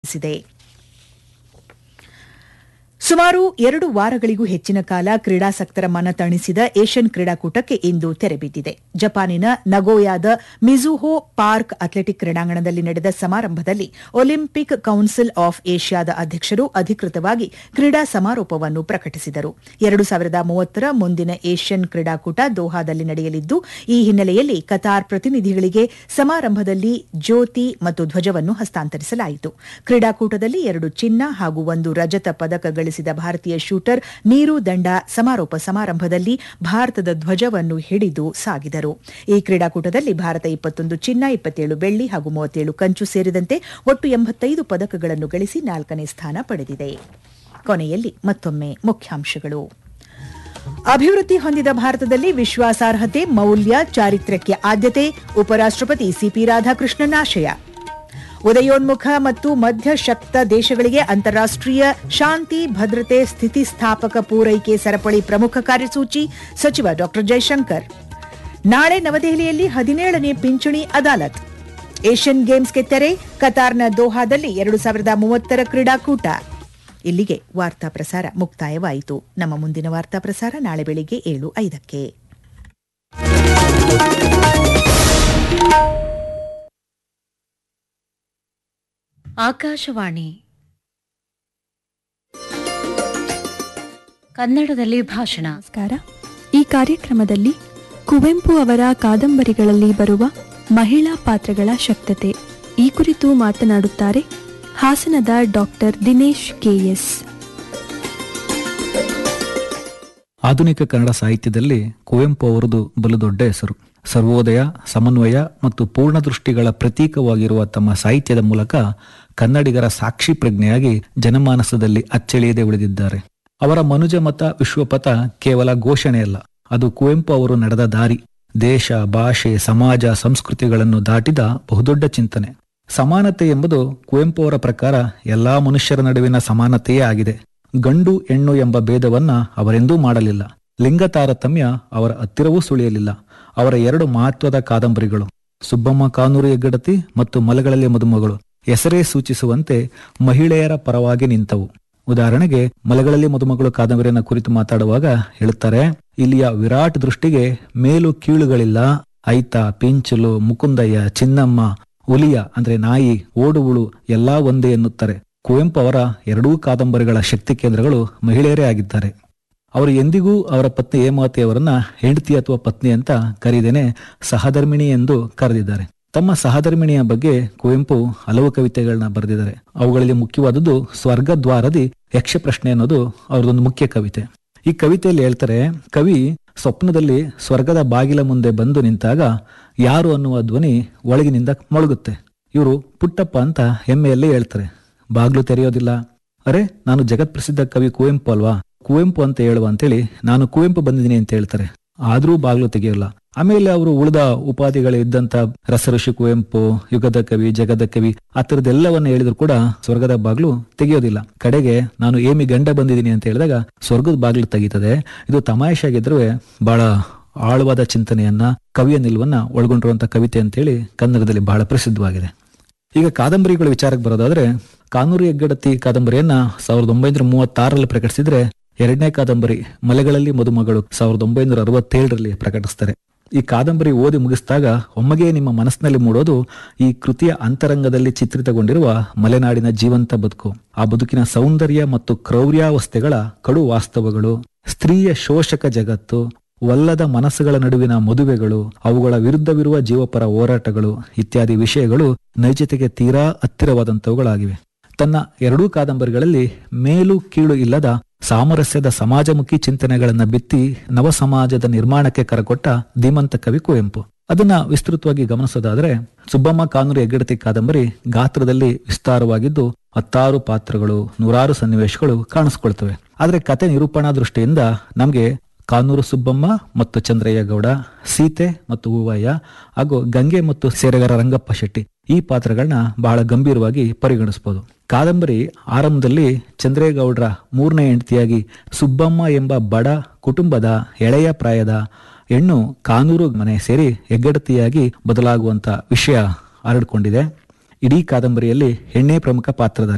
ತಿಳಿಸಿದೆ ಸುಮಾರು ಎರಡು ವಾರಗಳಿಗೂ ಹೆಚ್ಚಿನ ಕಾಲ ಕ್ರೀಡಾಸಕ್ತರ ಮನ ತಣಿಸಿದ ಏಷ್ಯನ್ ಕ್ರೀಡಾಕೂಟಕ್ಕೆ ಇಂದು ತೆರೆಬಿದ್ದಿದೆ ಜಪಾನಿನ ನಗೋಯಾದ ಮಿಜುಹೋ ಪಾರ್ಕ್ ಅಥ್ಲೆಟಿಕ್ ಕ್ರೀಡಾಂಗಣದಲ್ಲಿ ನಡೆದ ಸಮಾರಂಭದಲ್ಲಿ ಒಲಿಂಪಿಕ್ ಕೌನ್ಸಿಲ್ ಆಫ್ ಏಷ್ಯಾದ ಅಧ್ಯಕ್ಷರು ಅಧಿಕೃತವಾಗಿ ಕ್ರೀಡಾ ಸಮಾರೋಪವನ್ನು ಪ್ರಕಟಿಸಿದರು ಎರಡು ಸಾವಿರದ ಮೂವತ್ತರ ಮುಂದಿನ ಏಷ್ಯನ್ ಕ್ರೀಡಾಕೂಟ ದೋಹಾದಲ್ಲಿ ನಡೆಯಲಿದ್ದು ಈ ಹಿನ್ನೆಲೆಯಲ್ಲಿ ಕತಾರ್ ಪ್ರತಿನಿಧಿಗಳಿಗೆ ಸಮಾರಂಭದಲ್ಲಿ ಜ್ಯೋತಿ ಮತ್ತು ಧ್ವಜವನ್ನು ಹಸ್ತಾಂತರಿಸಲಾಯಿತು ಕ್ರೀಡಾಕೂಟದಲ್ಲಿ ಎರಡು ಚಿನ್ನ ಹಾಗೂ ಒಂದು ರಜತ ಪದಕ ಗಳಿಸಿದ ಭಾರತೀಯ ಶೂಟರ್ ನೀರು ದಂಡ ಸಮಾರೋಪ ಸಮಾರಂಭದಲ್ಲಿ ಭಾರತದ ಧ್ವಜವನ್ನು ಹಿಡಿದು ಸಾಗಿದರು ಈ ಕ್ರೀಡಾಕೂಟದಲ್ಲಿ ಭಾರತ ಇಪ್ಪತ್ತೊಂದು ಚಿನ್ನ ಇಪ್ಪತ್ತೇಳು ಬೆಳ್ಳಿ ಹಾಗೂ ಮೂವತ್ತೇಳು ಕಂಚು ಸೇರಿದಂತೆ ಒಟ್ಟು ಎಂಬತ್ತೈದು ಪದಕಗಳನ್ನು ಗಳಿಸಿ ನಾಲ್ಕನೇ ಸ್ಥಾನ ಪಡೆದಿದೆ ಕೊನೆಯಲ್ಲಿ ಮತ್ತೊಮ್ಮೆ ಮುಖ್ಯಾಂಶಗಳು ಅಭಿವೃದ್ಧಿ ಹೊಂದಿದ ಭಾರತದಲ್ಲಿ ವಿಶ್ವಾಸಾರ್ಹತೆ ಮೌಲ್ಯ ಚಾರಿತ್ರ್ಯಕ್ಕೆ ಆದ್ಯತೆ ಉಪರಾಷ್ಟಪತಿ ಸಿಪಿ ರಾಧಾಕೃಷ್ಣನ್ ಆಶಯ ಉದಯೋನ್ಮುಖ ಮತ್ತು ಮಧ್ಯಶಕ್ತ ದೇಶಗಳಿಗೆ ಅಂತಾರಾಷ್ಟೀಯ ಶಾಂತಿ ಭದ್ರತೆ ಸ್ಥಿತಿಸ್ಥಾಪಕ ಪೂರೈಕೆ ಸರಪಳಿ ಪ್ರಮುಖ ಕಾರ್ಯಸೂಚಿ ಸಚಿವ ಡಾ ಜೈಶಂಕರ್ ನಾಳೆ ನವದೆಹಲಿಯಲ್ಲಿ ಹದಿನೇಳನೇ ಪಿಂಚಣಿ ಅದಾಲತ್ ಏಷ್ಯನ್ ಗೇಮ್ಸ್ಗೆ ತೆರೆ ಕತಾರ್ನ ದೋಹಾದಲ್ಲಿ ಎರಡು ಸಾವಿರದ ಮೂವತ್ತರ ಕ್ರೀಡಾಕೂಟ ಇಲ್ಲಿಗೆ ವಾರ್ತಾ ಪ್ರಸಾರ ಮುಕ್ತಾಯವಾಯಿತು ನಮ್ಮ ಮುಂದಿನ ವಾರ್ತಾ ಪ್ರಸಾರ ನಾಳೆ ಬೆಳಿಗ್ಗೆ ಏಳು ಐದಕ್ಕೆ ಆಕಾಶವಾಣಿ ಕನ್ನಡದಲ್ಲಿ ಭಾಷಣ ನಮಸ್ಕಾರ ಈ ಕಾರ್ಯಕ್ರಮದಲ್ಲಿ ಕುವೆಂಪು ಅವರ ಕಾದಂಬರಿಗಳಲ್ಲಿ ಬರುವ ಮಹಿಳಾ ಪಾತ್ರಗಳ ಶಕ್ತತೆ ಈ ಕುರಿತು ಮಾತನಾಡುತ್ತಾರೆ ಹಾಸನದ ಡಾಕ್ಟರ್ ದಿನೇಶ್ ಕೆಎಸ್ ಆಧುನಿಕ ಕನ್ನಡ ಸಾಹಿತ್ಯದಲ್ಲಿ ಕುವೆಂಪು ಅವರದು ಬಲು ದೊಡ್ಡ ಹೆಸರು ಸರ್ವೋದಯ ಸಮನ್ವಯ ಮತ್ತು ಪೂರ್ಣದೃಷ್ಟಿಗಳ ಪ್ರತೀಕವಾಗಿರುವ ತಮ್ಮ ಸಾಹಿತ್ಯದ ಮೂಲಕ ಕನ್ನಡಿಗರ ಸಾಕ್ಷಿ ಪ್ರಜ್ಞೆಯಾಗಿ ಜನಮಾನಸದಲ್ಲಿ ಅಚ್ಚಳಿಯದೆ ಉಳಿದಿದ್ದಾರೆ ಅವರ ಮನುಜ ಮತ ವಿಶ್ವಪಥ ಕೇವಲ ಘೋಷಣೆಯಲ್ಲ ಅದು ಕುವೆಂಪು ಅವರು ನಡೆದ ದಾರಿ ದೇಶ ಭಾಷೆ ಸಮಾಜ ಸಂಸ್ಕೃತಿಗಳನ್ನು ದಾಟಿದ ಬಹುದೊಡ್ಡ ಚಿಂತನೆ ಸಮಾನತೆ ಎಂಬುದು ಕುವೆಂಪು ಅವರ ಪ್ರಕಾರ ಎಲ್ಲಾ ಮನುಷ್ಯರ ನಡುವಿನ ಸಮಾನತೆಯೇ ಆಗಿದೆ ಗಂಡು ಹೆಣ್ಣು ಎಂಬ ಭೇದವನ್ನ ಅವರೆಂದೂ ಮಾಡಲಿಲ್ಲ ಲಿಂಗ ತಾರತಮ್ಯ ಅವರ ಹತ್ತಿರವೂ ಸುಳಿಯಲಿಲ್ಲ ಅವರ ಎರಡು ಮಹತ್ವದ ಕಾದಂಬರಿಗಳು ಸುಬ್ಬಮ್ಮ ಕಾನೂರು ಹೆಗ್ಗಡತಿ ಮತ್ತು ಮಲಗಳಲ್ಲಿ ಮದುಮಗಳು ಹೆಸರೇ ಸೂಚಿಸುವಂತೆ ಮಹಿಳೆಯರ ಪರವಾಗಿ ನಿಂತವು ಉದಾಹರಣೆಗೆ ಮಲಗಳಲ್ಲಿ ಮದುಮಗಳು ಕಾದಂಬರಿಯನ್ನ ಕುರಿತು ಮಾತಾಡುವಾಗ ಹೇಳುತ್ತಾರೆ ಇಲ್ಲಿಯ ವಿರಾಟ್ ದೃಷ್ಟಿಗೆ ಮೇಲು ಕೀಳುಗಳಿಲ್ಲ ಐತ ಪಿಂಚಲು ಮುಕುಂದಯ್ಯ ಚಿನ್ನಮ್ಮ ಹುಲಿಯ ಅಂದ್ರೆ ನಾಯಿ ಓಡುವುಳು ಎಲ್ಲಾ ಒಂದೇ ಎನ್ನುತ್ತಾರೆ ಕುವೆಂಪು ಅವರ ಎರಡೂ ಕಾದಂಬರಿಗಳ ಶಕ್ತಿ ಕೇಂದ್ರಗಳು ಮಹಿಳೆಯರೇ ಆಗಿದ್ದಾರೆ ಅವರು ಎಂದಿಗೂ ಅವರ ಪತ್ನಿ ಹೇಮಾವತಿಯವರನ್ನ ಹೆಂಡತಿ ಅಥವಾ ಪತ್ನಿ ಅಂತ ಕರೀದೇನೆ ಸಹಧರ್ಮಿಣಿ ಎಂದು ಕರೆದಿದ್ದಾರೆ ತಮ್ಮ ಸಹಧರ್ಮಿಣಿಯ ಬಗ್ಗೆ ಕುವೆಂಪು ಹಲವು ಕವಿತೆಗಳನ್ನ ಬರೆದಿದ್ದಾರೆ ಅವುಗಳಲ್ಲಿ ಮುಖ್ಯವಾದದ್ದು ಸ್ವರ್ಗದ್ವಾರದಿ ಯಕ್ಷ ಪ್ರಶ್ನೆ ಅನ್ನೋದು ಅವರದೊಂದು ಮುಖ್ಯ ಕವಿತೆ ಈ ಕವಿತೆಯಲ್ಲಿ ಹೇಳ್ತಾರೆ ಕವಿ ಸ್ವಪ್ನದಲ್ಲಿ ಸ್ವರ್ಗದ ಬಾಗಿಲ ಮುಂದೆ ಬಂದು ನಿಂತಾಗ ಯಾರು ಅನ್ನುವ ಧ್ವನಿ ಒಳಗಿನಿಂದ ಮೊಳಗುತ್ತೆ ಇವರು ಪುಟ್ಟಪ್ಪ ಅಂತ ಹೆಮ್ಮೆಯಲ್ಲಿ ಹೇಳ್ತಾರೆ ಬಾಗ್ಲು ತೆರೆಯೋದಿಲ್ಲ ಅರೆ ನಾನು ಜಗತ್ ಪ್ರಸಿದ್ಧ ಕವಿ ಕುವೆಂಪು ಅಲ್ವಾ ಕುವೆಂಪು ಅಂತ ಹೇಳುವ ಅಂತೇಳಿ ನಾನು ಕುವೆಂಪು ಬಂದಿದ್ದೀನಿ ಅಂತ ಹೇಳ್ತಾರೆ ಆದ್ರೂ ಬಾಗ್ಲು ತೆಗೆಯೋಲ್ಲ ಆಮೇಲೆ ಅವರು ಉಳಿದ ಉಪಾಧಿಗಳು ಇದ್ದಂತ ರಸಋಷಿ ಕುವೆಂಪು ಯುಗದ ಕವಿ ಜಗದ ಕವಿ ಆ ಥರದ್ದೆಲ್ಲವನ್ನ ಹೇಳಿದ್ರು ಕೂಡ ಸ್ವರ್ಗದ ಬಾಗ್ಲು ತೆಗೆಯೋದಿಲ್ಲ ಕಡೆಗೆ ನಾನು ಏಮಿ ಗಂಡ ಬಂದಿದ್ದೀನಿ ಅಂತ ಹೇಳಿದಾಗ ಸ್ವರ್ಗದ ಬಾಗ್ಲು ತೆಗೀತದೆ ಇದು ತಮಾಷೆಯಾಗಿದ್ರು ಬಹಳ ಆಳವಾದ ಚಿಂತನೆಯನ್ನ ಕವಿಯ ನಿಲುವನ್ನ ಒಳಗೊಂಡಿರುವಂತ ಕವಿತೆ ಅಂತೇಳಿ ಕನ್ನಡದಲ್ಲಿ ಬಹಳ ಪ್ರಸಿದ್ಧವಾಗಿದೆ ಈಗ ಕಾದಂಬರಿಗಳ ವಿಚಾರಕ್ಕೆ ಬರೋದಾದ್ರೆ ಕಾನೂರು ಹೆಗ್ಗಡತಿ ಕಾದಂಬರಿಯನ್ನ ಸಾವಿರದ ಒಂಬೈನೂರ ಮೂವತ್ತಾರರಲ್ಲಿ ಪ್ರಕಟಿಸಿದ್ರೆ ಎರಡನೇ ಕಾದಂಬರಿ ಮಲೆಗಳಲ್ಲಿ ಮದುಮಗಳು ಸಾವಿರದ ಒಂಬೈನೂರ ಅರವತ್ತೇಳರಲ್ಲಿ ಪ್ರಕಟಿಸ್ತಾರೆ ಈ ಕಾದಂಬರಿ ಓದಿ ಮುಗಿಸಿದಾಗ ಒಮ್ಮೆಗೆ ನಿಮ್ಮ ಮನಸ್ಸಿನಲ್ಲಿ ಮೂಡೋದು ಈ ಕೃತಿಯ ಅಂತರಂಗದಲ್ಲಿ ಚಿತ್ರಿತಗೊಂಡಿರುವ ಮಲೆನಾಡಿನ ಜೀವಂತ ಬದುಕು ಆ ಬದುಕಿನ ಸೌಂದರ್ಯ ಮತ್ತು ಕ್ರೌರ್ಯಾವಸ್ಥೆಗಳ ಕಡು ವಾಸ್ತವಗಳು ಸ್ತ್ರೀಯ ಶೋಷಕ ಜಗತ್ತು ಒಲ್ಲದ ಮನಸ್ಸುಗಳ ನಡುವಿನ ಮದುವೆಗಳು ಅವುಗಳ ವಿರುದ್ಧವಿರುವ ಜೀವಪರ ಹೋರಾಟಗಳು ಇತ್ಯಾದಿ ವಿಷಯಗಳು ನೈಜತೆಗೆ ತೀರಾ ಹತ್ತಿರವಾದಂತವುಗಳಾಗಿವೆ ತನ್ನ ಎರಡೂ ಕಾದಂಬರಿಗಳಲ್ಲಿ ಮೇಲು ಕೀಳು ಇಲ್ಲದ ಸಾಮರಸ್ಯದ ಸಮಾಜಮುಖಿ ಚಿಂತನೆಗಳನ್ನ ಬಿತ್ತಿ ನವ ಸಮಾಜದ ನಿರ್ಮಾಣಕ್ಕೆ ಕರಕೊಟ್ಟ ಧೀಮಂತ ಕವಿ ಕುವೆಂಪು ಅದನ್ನ ವಿಸ್ತೃತವಾಗಿ ಗಮನಿಸೋದಾದ್ರೆ ಸುಬ್ಬಮ್ಮ ಕಾನೂರು ಹೆಗ್ಗಡತಿ ಕಾದಂಬರಿ ಗಾತ್ರದಲ್ಲಿ ವಿಸ್ತಾರವಾಗಿದ್ದು ಹತ್ತಾರು ಪಾತ್ರಗಳು ನೂರಾರು ಸನ್ನಿವೇಶಗಳು ಕಾಣಿಸ್ಕೊಳ್ತವೆ ಆದ್ರೆ ಕತೆ ನಿರೂಪಣಾ ದೃಷ್ಟಿಯಿಂದ ನಮ್ಗೆ ಕಾನೂರು ಸುಬ್ಬಮ್ಮ ಮತ್ತು ಚಂದ್ರಯ್ಯ ಗೌಡ ಸೀತೆ ಮತ್ತು ಹೂವಯ್ಯ ಹಾಗೂ ಗಂಗೆ ಮತ್ತು ಸೇರೆಗಾರ ರಂಗಪ್ಪ ಶೆಟ್ಟಿ ಈ ಪಾತ್ರಗಳನ್ನ ಬಹಳ ಗಂಭೀರವಾಗಿ ಪರಿಗಣಿಸಬಹುದು ಕಾದಂಬರಿ ಆರಂಭದಲ್ಲಿ ಚಂದ್ರೇಗೌಡರ ಮೂರನೇ ಹೆಂಡತಿಯಾಗಿ ಸುಬ್ಬಮ್ಮ ಎಂಬ ಬಡ ಕುಟುಂಬದ ಎಳೆಯ ಪ್ರಾಯದ ಹೆಣ್ಣು ಕಾನೂರು ಮನೆ ಸೇರಿ ಹೆಗ್ಗಡತಿಯಾಗಿ ಬದಲಾಗುವಂತ ವಿಷಯ ಹರಡಿಕೊಂಡಿದೆ ಇಡೀ ಕಾದಂಬರಿಯಲ್ಲಿ ಹೆಣ್ಣೇ ಪ್ರಮುಖ ಪಾತ್ರಧಾರಿ